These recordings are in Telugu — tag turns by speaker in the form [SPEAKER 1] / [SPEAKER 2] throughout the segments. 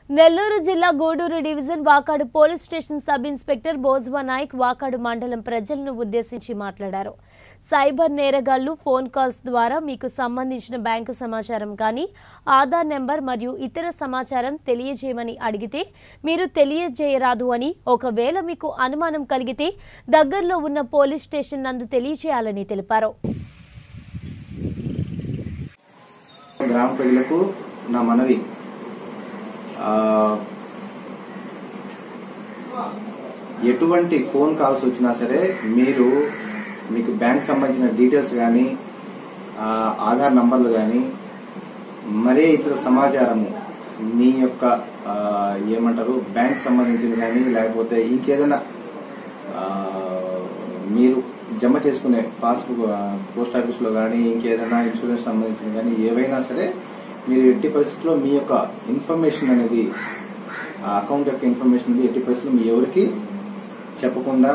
[SPEAKER 1] నెల్లూరు జిల్లా Gudur division Vakadu police station sub inspector Bojwa Nayak Vakadu మండలం ప్రజలను ఉద్దేశించి మాట్లాడారు సైబర్ నేరగాళ్లు ఫోన్ కాల్స్ ద్వారా మీకు సంబంధించిన బ్యాంకు సమాచారం కానీ ఆధార్ నెంబర్ మరియు ఇతర సమాచారం తెలియజేయమని అడిగితే మీరు తెలియజేయరాదు అని ఒకవేళ మీకు అనుమానం కలిగితే దగ్గరలో ఉన్న పోలీస్ స్టేషన్ నందు తెలియజేయాలని తెలిపారు
[SPEAKER 2] గ్రామ ప్రజలకు నా మనవి ఆ, ఎటువంటి ఫోన్ కాల్స్ వచ్చినా సరే మీరు మీకు బ్యాంక్ సంబంధించిన డీటెయిల్స్ కానీ ఆధార్ నంబర్లు కానీ మరే ఇతర సమాచారము మీ యొక్క ఆ, ఏమంటారు బ్యాంక్ సంబంధించింది కానీ లేకపోతే ఇంకేదైనా ఆ, మీరు జమ చేసుకునే పాస్బుక్ ఆ, పోస్ట్ ఆఫీస్లో కానీ ఇంకేదైనా ఇన్సూరెన్స్ సంబంధించిన కానీ ఏవైనా సరే మీరు ఎట్టి పరిస్థితుల్లో మీ యొక్క ఇన్ఫర్మేషన్ అనేది ఆ అకౌంట్ యొక్క ఇన్ఫర్మేషన్ అనేది ఎట్టి పరిస్థితుల్లో మీ ఎవరికి చెప్పకుండా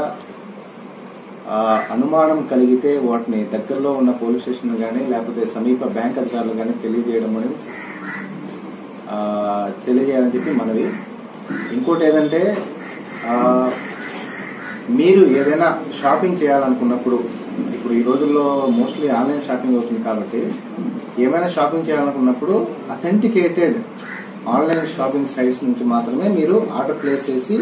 [SPEAKER 2] ఆ, అనుమానం కలిగితే వాటిని దగ్గరలో ఉన్న పోలీస్ స్టేషన్ కానీ లేకపోతే సమీప బ్యాంక్ అధికారులు కానీ తెలియజేయడం అనేది ఆ, తెలియజేయాలని చెప్పి మనవి ఇంకోటి ఏదంటే ఆ, మీరు ఏదైనా షాపింగ్ చేయాలనుకున్నప్పుడు ఇప్పుడు ఈ రోజుల్లో మోస్ట్లీ ఆన్లైన్ షాపింగ్ అవుతుంది కాబట్టి ఏమైనా షాపింగ్ చేయాలనుకున్నప్పుడు అథెంటికేటెడ్ ఆన్లైన్ షాపింగ్ సైట్స్ నుంచి మాత్రమే మీరు ఆర్డర్ ప్లేస్ చేసి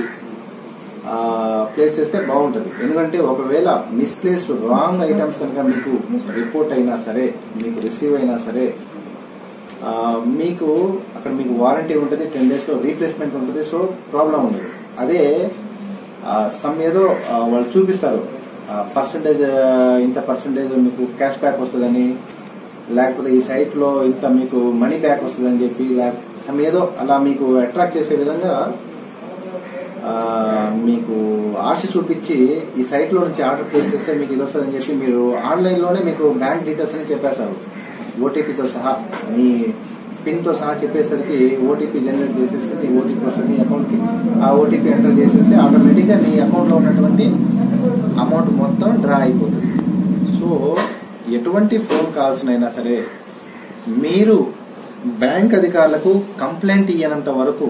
[SPEAKER 2] ప్లేస్ చేస్తే బాగుంటుంది ఎందుకంటే ఒకవేళ మిస్ప్లేస్డ్ రాంగ్ ఐటమ్స్ కనుక మీకు రిపోర్ట్ అయినా సరే మీకు రిసీవ్ అయినా సరే ఆ, మీకు అక్కడ మీకు వారంటీ ఉంటుంది టెన్ డేస్ లో రీప్లేస్మెంట్ ఉంటుంది సో ప్రాబ్లం ఉండదు అదే సమ్ ఏదో ఆ, వాళ్ళు చూపిస్తారు పర్సంటేజ్ ఇంత పర్సంటేజ్ మీకు క్యాష్ బ్యాక్ వస్తుందని లేకపోతే ఈ సైట్ లో ఇంత మీకు మనీ బ్యాక్ వస్తుందని చెప్పి సమ్ ఏదో అలా మీకు అట్రాక్ట్ చేసే విధంగా ఆ, మీకు ఆశ చూపించి ఈ సైట్ లో నుంచి ఆర్డర్ ప్లేస్ చేస్తే మీకు ఇది వస్తుందని చెప్పి మీరు ఆన్లైన్ లోనే మీకు బ్యాంక్ డీటెయిల్స్ అని చెప్పేస్తారు ఓటీపీతో సహా మీ పిన్ తో సహా చెప్పేసరికి ఓటీపీ జనరేట్ చేసేస్తే నీ ఓటీపీ వస్తుంది నీ అకౌంట్ కి ఆ ఓటీపీ ఎంటర్ చేసేస్తే ఆటోమేటిక్ గా నీ అకౌంట్ లో ఉన్నటువంటి అమౌంట్ మొత్తం డ్రా అయిపోతుంది సో ఎటువంటి ఫోన్ కాల్స్ అయినా సరే మీరు బ్యాంక్ అధికారులకు కంప్లైంట్ ఇయ్యనంత వరకు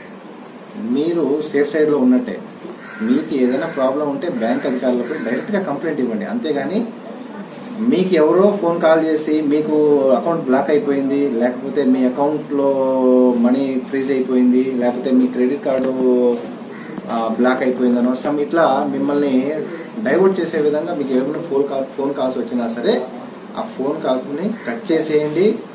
[SPEAKER 2] మీరు సేఫ్ సైడ్ లో ఉన్నట్టే మీకు ఏదైనా ప్రాబ్లం ఉంటే బ్యాంక్ అధికారులకు డైరెక్ట్ గా కంప్లైంట్ ఇవ్వండి అంతేగాని మీకు ఎవరో ఫోన్ కాల్ చేసి మీకు అకౌంట్ బ్లాక్ అయిపోయింది లేకపోతే మీ అకౌంట్ లో మనీ ఫ్రీజ్ అయిపోయింది లేకపోతే మీ క్రెడిట్ కార్డు బ్లాక్ అయిపోయిందనో సమ్ ఇట్లా మిమ్మల్ని డైవర్ట్ చేసే విధంగా మీకు ఏమైనా ఫోన్ కాల్ ఫోన్ కాల్స్ వచ్చినా సరే ఆ ఫోన్ కాల్స్ ని కట్ చేసేయండి